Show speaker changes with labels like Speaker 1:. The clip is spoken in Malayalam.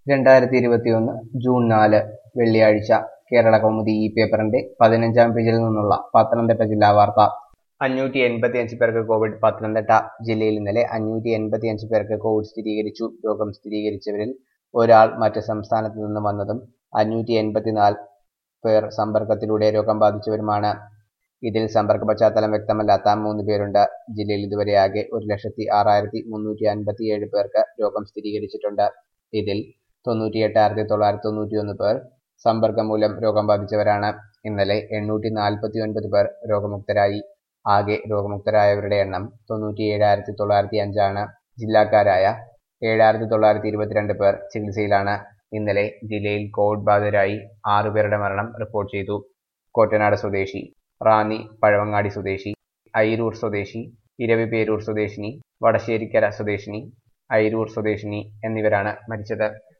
Speaker 1: രണ്ടായിരത്തി ഇരുപത്തിയൊന്ന് ജൂൺ നാല് വെള്ളിയാഴ്ച കേരള കൗമുദി ഈ പേപ്പറിന്റെ പതിനഞ്ചാം പേജിൽ നിന്നുള്ള പത്തനംതിട്ട ജില്ലാ വാർത്ത അഞ്ഞൂറ്റി എൺപത്തി അഞ്ച് പേർക്ക് കോവിഡ് പത്തനംതിട്ട ജില്ലയിൽ ഇന്നലെ അഞ്ഞൂറ്റി എൺപത്തി അഞ്ച് പേർക്ക് കോവിഡ് സ്ഥിരീകരിച്ചു രോഗം സ്ഥിരീകരിച്ചവരിൽ ഒരാൾ മറ്റ് സംസ്ഥാനത്ത് നിന്ന് വന്നതും അഞ്ഞൂറ്റി എൺപത്തിനാല് പേർ സമ്പർക്കത്തിലൂടെ രോഗം ബാധിച്ചവരുമാണ് ഇതിൽ സമ്പർക്ക പശ്ചാത്തലം വ്യക്തമല്ലാത്ത മൂന്ന് പേരുണ്ട് ജില്ലയിൽ ഇതുവരെ ആകെ ഒരു ലക്ഷത്തി ആറായിരത്തി മുന്നൂറ്റി അൻപത്തി ഏഴ് പേർക്ക് രോഗം സ്ഥിരീകരിച്ചിട്ടുണ്ട് ഇതിൽ തൊണ്ണൂറ്റിയെട്ടായിരത്തി തൊള്ളായിരത്തി തൊണ്ണൂറ്റി ഒന്ന് പേർ സമ്പർക്കം മൂലം രോഗം ബാധിച്ചവരാണ് ഇന്നലെ എണ്ണൂറ്റി നാൽപ്പത്തി ഒൻപത് പേർ രോഗമുക്തരായി ആകെ രോഗമുക്തരായവരുടെ എണ്ണം തൊണ്ണൂറ്റി ഏഴായിരത്തി തൊള്ളായിരത്തി അഞ്ചാണ് ജില്ലാക്കാരായ ഏഴായിരത്തി തൊള്ളായിരത്തി ഇരുപത്തിരണ്ട് പേർ ചികിത്സയിലാണ് ഇന്നലെ ജില്ലയിൽ കോവിഡ് ബാധിതരായി ആറുപേരുടെ മരണം റിപ്പോർട്ട് ചെയ്തു കോറ്റനാട് സ്വദേശി റാന്നി പഴവങ്ങാടി സ്വദേശി അയിരൂർ സ്വദേശി ഇരവിപേരൂർ സ്വദേശിനി വടശ്ശേരിക്കര സ്വദേശിനി അയിരൂർ സ്വദേശിനി എന്നിവരാണ് മരിച്ചത്